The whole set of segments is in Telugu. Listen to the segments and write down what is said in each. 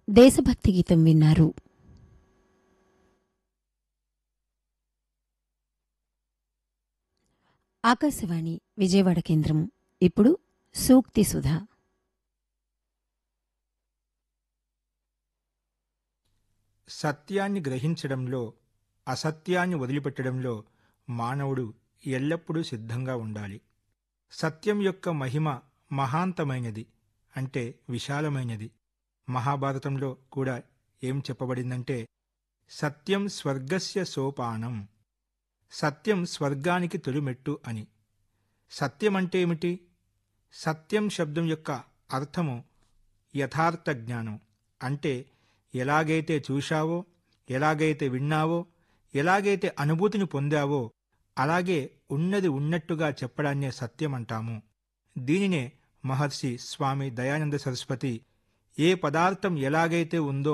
దేశభక్తి గీతం విన్నారు ఆకాశవాణి విజయవాడ కేంద్రం ఇప్పుడు సూక్తి సుధా సత్యాన్ని గ్రహించడంలో అసత్యాన్ని వదిలిపెట్టడంలో మానవుడు ఎల్లప్పుడూ సిద్ధంగా ఉండాలి సత్యం యొక్క మహిమ మహాంతమైనది అంటే విశాలమైనది మహాభారతంలో కూడా ఏం చెప్పబడిందంటే సత్యం స్వర్గస్య సోపానం సత్యం స్వర్గానికి తొలిమెట్టు అని సత్యం అంటే ఏమిటి సత్యం శబ్దం యొక్క అర్థము యథార్థ జ్ఞానం అంటే ఎలాగైతే చూశావో ఎలాగైతే విన్నావో ఎలాగైతే అనుభూతిని పొందావో అలాగే ఉన్నది ఉన్నట్టుగా చెప్పడాన్నే సత్యం అంటాము దీనినే మహర్షి స్వామి దయానంద సరస్వతి ఏ పదార్థం ఎలాగైతే ఉందో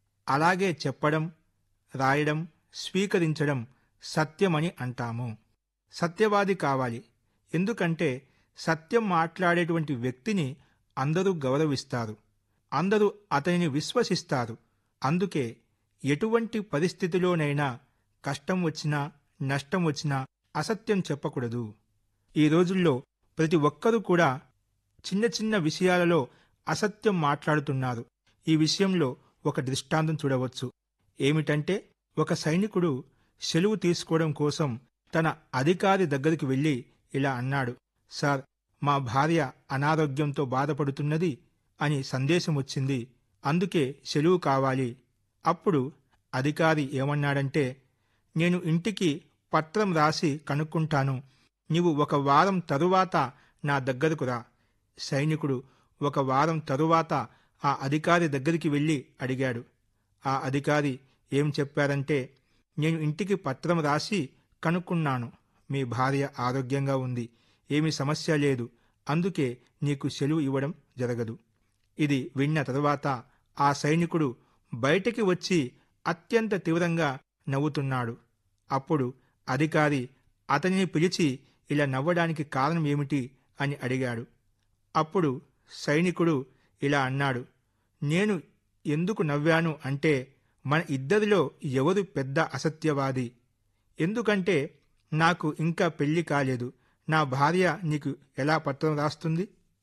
అలాగే చెప్పడం రాయడం స్వీకరించడం సత్యమని అంటాము సత్యవాది కావాలి ఎందుకంటే సత్యం మాట్లాడేటువంటి వ్యక్తిని అందరూ గౌరవిస్తారు అందరూ అతనిని విశ్వసిస్తారు అందుకే ఎటువంటి పరిస్థితిలోనైనా కష్టం వచ్చినా నష్టం వచ్చినా అసత్యం చెప్పకూడదు ఈ రోజుల్లో ప్రతి ఒక్కరూ కూడా చిన్న చిన్న విషయాలలో అసత్యం మాట్లాడుతున్నారు ఈ విషయంలో ఒక దృష్టాంతం చూడవచ్చు ఏమిటంటే ఒక సైనికుడు సెలవు తీసుకోవడం కోసం తన అధికారి దగ్గరికి వెళ్ళి ఇలా అన్నాడు సార్ మా భార్య అనారోగ్యంతో బాధపడుతున్నది అని సందేశం వచ్చింది అందుకే సెలవు కావాలి అప్పుడు అధికారి ఏమన్నాడంటే నేను ఇంటికి పత్రం రాసి కనుక్కుంటాను నీవు ఒక వారం తరువాత నా దగ్గరకు రా సైనికుడు ఒక వారం తరువాత ఆ అధికారి దగ్గరికి వెళ్ళి అడిగాడు ఆ అధికారి ఏం చెప్పారంటే నేను ఇంటికి పత్రం రాసి కనుక్కున్నాను మీ భార్య ఆరోగ్యంగా ఉంది ఏమీ సమస్య లేదు అందుకే నీకు సెలవు ఇవ్వడం జరగదు ఇది విన్న తరువాత ఆ సైనికుడు బయటికి వచ్చి అత్యంత తీవ్రంగా నవ్వుతున్నాడు అప్పుడు అధికారి అతనిని పిలిచి ఇలా నవ్వడానికి కారణం ఏమిటి అని అడిగాడు అప్పుడు సైనికుడు ఇలా అన్నాడు నేను ఎందుకు నవ్వాను అంటే మన ఇద్దరిలో ఎవరు పెద్ద అసత్యవాది ఎందుకంటే నాకు ఇంకా పెళ్లి కాలేదు నా భార్య నీకు ఎలా పత్రం రాస్తుంది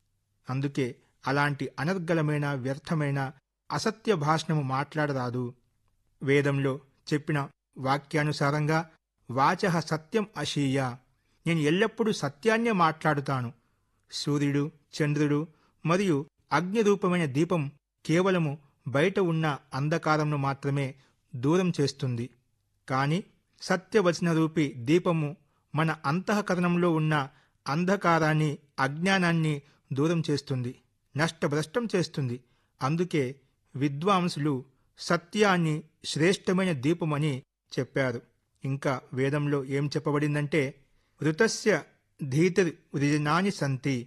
అందుకే అలాంటి అనర్గళమైన వ్యర్థమైన అసత్య భాషణము మాట్లాడరాదు వేదంలో చెప్పిన వాక్యానుసారంగా వాచ సత్యం అశీయ నేను ఎల్లప్పుడూ సత్యాన్నే మాట్లాడుతాను సూర్యుడు చంద్రుడు మరియు అగ్ని రూపమైన దీపం కేవలము బయట ఉన్న అంధకారంను మాత్రమే దూరం చేస్తుంది కాని సత్యవచన రూపి దీపము మన అంతఃకరణంలో ఉన్న అంధకారాన్ని అజ్ఞానాన్ని దూరం చేస్తుంది నష్టభ్రష్టం చేస్తుంది అందుకే విద్వాంసులు సత్యాన్ని శ్రేష్టమైన దీపమని చెప్పారు ఇంకా వేదంలో ఏం చెప్పబడిందంటే ఋతస్య ధీతిర్ వృజనాని సంతి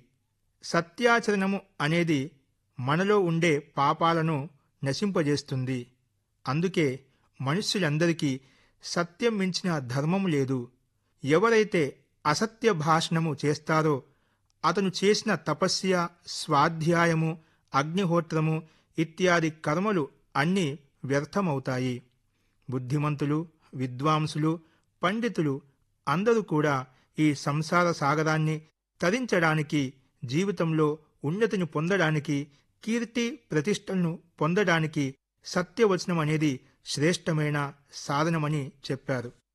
సత్యాచరణము అనేది మనలో ఉండే పాపాలను నశింపజేస్తుంది అందుకే మనుష్యులందరికీ సత్యం మించిన ధర్మం లేదు ఎవరైతే అసత్య భాషణము చేస్తారో అతను చేసిన తపస్య స్వాధ్యాయము అగ్నిహోత్రము ఇత్యాది కర్మలు అన్నీ వ్యర్థమవుతాయి బుద్ధిమంతులు విద్వాంసులు పండితులు అందరూ కూడా ఈ సంసార సాగరాన్ని తరించడానికి జీవితంలో ఉన్నతిని పొందడానికి కీర్తి ప్రతిష్టలను పొందడానికి సత్యవచనం అనేది శ్రేష్టమైన సాధనమని చెప్పారు